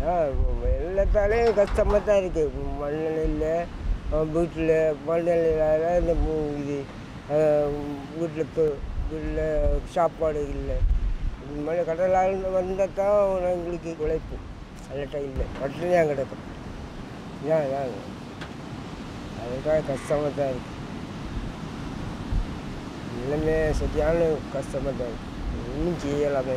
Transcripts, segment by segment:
ஆ எல்லாத்தாலேயும் கஷ்டமாக தான் இருக்குது மண்ணெண்ணெய் இல்லை வீட்டில் மண்ணெண்ணெய் இந்த மு- இது வீட்டில் வீட்டில் சாப்பாடு இல்லை இந்த மாதிரி கடலால் வந்தால் தான் எங்களுக்கு உழைப்பு அல்லட்டா இல்லை பட்டினியாக கிடக்கும் ஏன் ஏன் அதுதான் கஷ்டமாக தான் இருக்குது எல்லாமே சரியான கஷ்டமாக தான் இருக்குது இன்னும் செய்யலாமே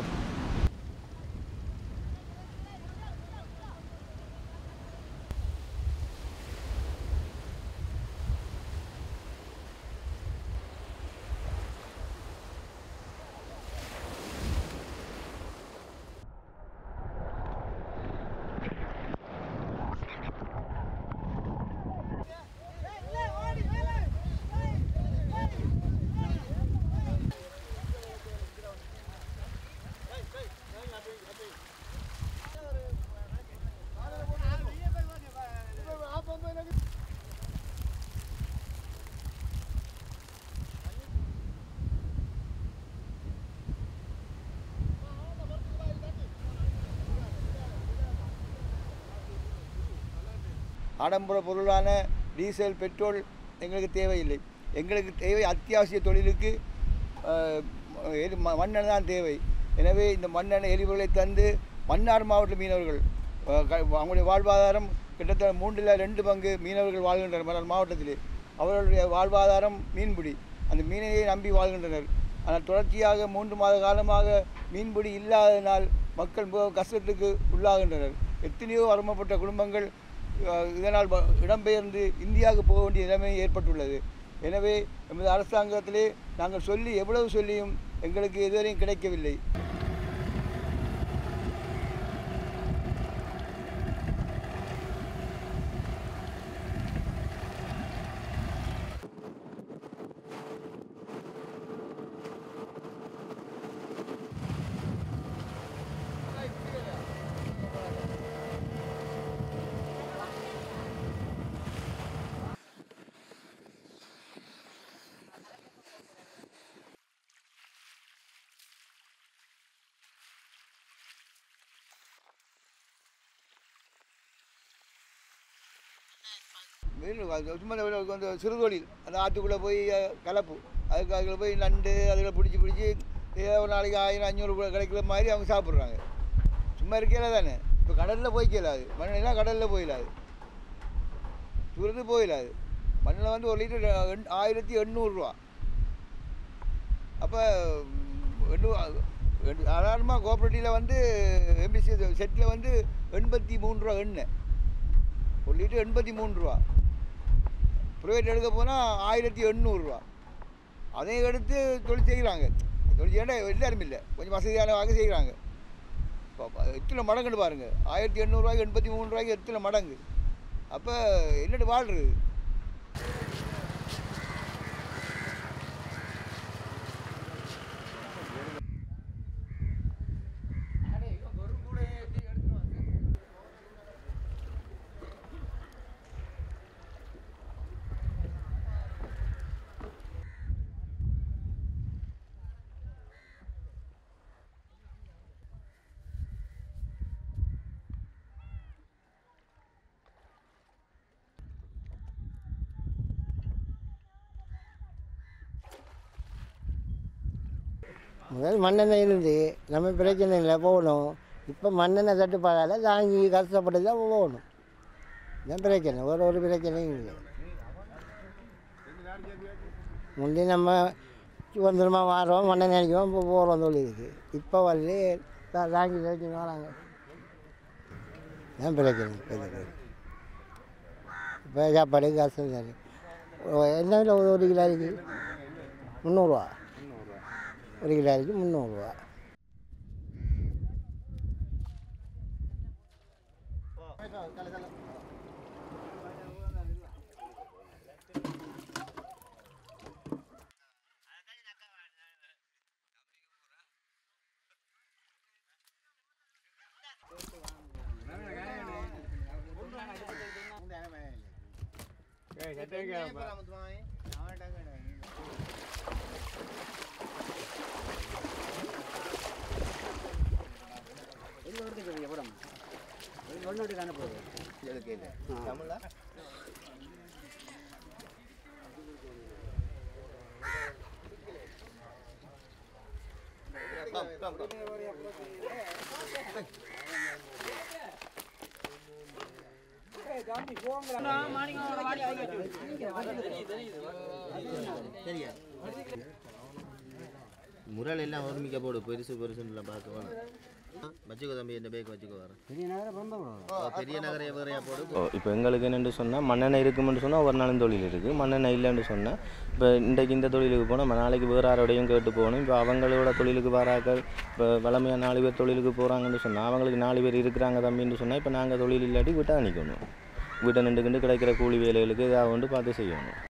ஆடம்பர பொருளான டீசல் பெட்ரோல் எங்களுக்கு தேவையில்லை எங்களுக்கு தேவை அத்தியாவசிய தொழிலுக்கு அஹ், எரி- ம- மண்ணெண்ணெய் தான் தேவை எனவே இந்த மண்ணெண்ணெய் எரிபொருளை தந்து மன்னார் மாவட்ட மீனவர்கள் அஹ், க- அவங்களுடைய வாழ்வாதாரம் கிட்டத்தட்ட மூன்றில் ரெண்டு பங்கு மீனவர்கள் வாழ்கின்றனர் மன்னார் மாவட்டத்திலே அவர்களுடைய வாழ்வாதாரம் மீன்பிடி அந்த மீனையை நம்பி வாழ்கின்றனர் ஆனால் தொடர்ச்சியாக மூன்று மாத காலமாக மீன்பிடி இல்லாததினால் மக்கள் மிகவும் கஷ்டத்துக்கு உள்ளாகின்றனர் எத்தனையோ வரம்பப்பட்ட குடும்பங்கள் அஹ், இதனால் வ- இடம்பெயர்ந்து இந்தியாவுக்கு போக வேண்டிய நிலைமை ஏற்பட்டுள்ளது எனவே எமது அரசாங்கத்திலே நாங்கள் சொல்லி எவ்வளவு சொல்லியும் எங்களுக்கு இதுவரையும் கிடைக்கவில்லை மீன் அது சும்மா இந்த இந்த சிறுதொழில் அந்த ஆற்றுக்குள்ளே போய் அஹ், கலப்பு அதுக்கு அதில் போய் நண்டு அதில் பிடிச்சி பிடிச்சி ஏதோ ஒரு நாளைக்கு ஆயிரம் அஞ்சூறு ரூபாய் கிடைக்கிற மாதிரி அவங்க சாப்பிட்றாங்க சும்மா இருக்கையில தானே இப்போ கடலில் போய் கேளாது மண்ணெல்லாம் கடலில் போயிடாது சுருது போயிடாது மண்ணில் வந்து ஒரு லிட்டர் எண் ஆயிரத்தி எண்ணூறுரூவா அப்போ எண்ணூ சாதாரணமாக கோஆப்ரேட்டிவில் வந்து எம்பிசி செட்டில் வந்து எண்பத்தி மூணு ரூபா எண்ணெய் ஒரு லிட்டர் எண்பத்தி மூணு ரூபா ப்ரைவேட் எடுக்க போனால் ஆயிரத்தி எண்ணூறுரூவா அதையும் எடுத்து தொழில் செய்கிறாங்க தொழில் செய்யணும் எல்லாரும் இல்லை கொஞ்சம் வசதியானவாக செய்கிறாங்க இப்போ எத்தனை மடங்குன்னு பாருங்கள் ஆயிரத்தி எண்ணூறுரூவாய்க்கு எண்பத்தி மூணு ரூபாய்க்கு எத்தனை மடங்கு அப்போ என்னட்டு வாழ்றது முதல் மண்ணெண்ணெய் இருந்து நம்ம பிரச்சனை இல்லை போகணும் இப்போ மண்ணெண்ணெய் தட்டுப்பாடால் தாங்கி கஷ்டப்பட்டு தான் போகணும் இதான் பிரச்சனை ஒரு ஒரு பிரச்சனையும் இல்லை முந்தி நம்ம சுதந்திரமாக வாரோம் மண்ணெண்ணெய் அடிக்குவோம் இப்போ போகிறோம் தொழிலுக்கு இப்போ வந்து தா- தாங்கி தாங்கி வராங்க இதான் பிரச்சனை இப்போ இதுக்கு இப்போ சாப்பாடு கஷ்டம் தானே என்ன விலை ஒரு ஒரு கிலோ இருக்குது முந்நூறுரூவா ஒரு கிலோ அரிசி முந்நூறுரூவா வெளிநாட்டுக்கு அனுப்புறது இதுக்கு இல்லை தமிழா Come, come, come. சரியா முரல் எல்லாம் ஒருமிக்க போடு பெருசு பெருசுன்னு பார்க்க வேணும் வச்சுக்கோ தம்பி இந்த பேக் வச்சுக்கோ வரேன் பெரிய நகரம் பந்தபுரம் பெரிய நகரைய வேறையா போடு இப்போ எங்களுக்கு என்னென்னு சொன்னால் மண்ணெண்ணெய் இருக்குமென்னு சொன்னால் ஒரு நாளும் தொழில் இருக்குது மண்ணெண்ணெய் இல்லைன்னு சொன்னால் இப்போ இன்றைக்கு இந்த தொழிலுக்கு போனால் நாளைக்கு வேறு யாரோடையும் கேட்டு போகணும் இப்போ அவங்களோட தொழிலுக்கு வராக்கள் இப்போ வளமையாக நாலு பேர் தொழிலுக்கு போகிறாங்கன்னு சொன்னால் அவங்களுக்கு நாலு பேர் இருக்கிறாங்க தம்பின்னு சொன்னால் இப்போ நாங்கள் தொழில் இல்லாட்டி வீட்டை நிற்கணும் வீட்டை நின்றுக்கிட்டு கிடைக்கிற கூலி வேலைகளுக்கு ஏதாவது வந்து பார்த்து செய்யணும்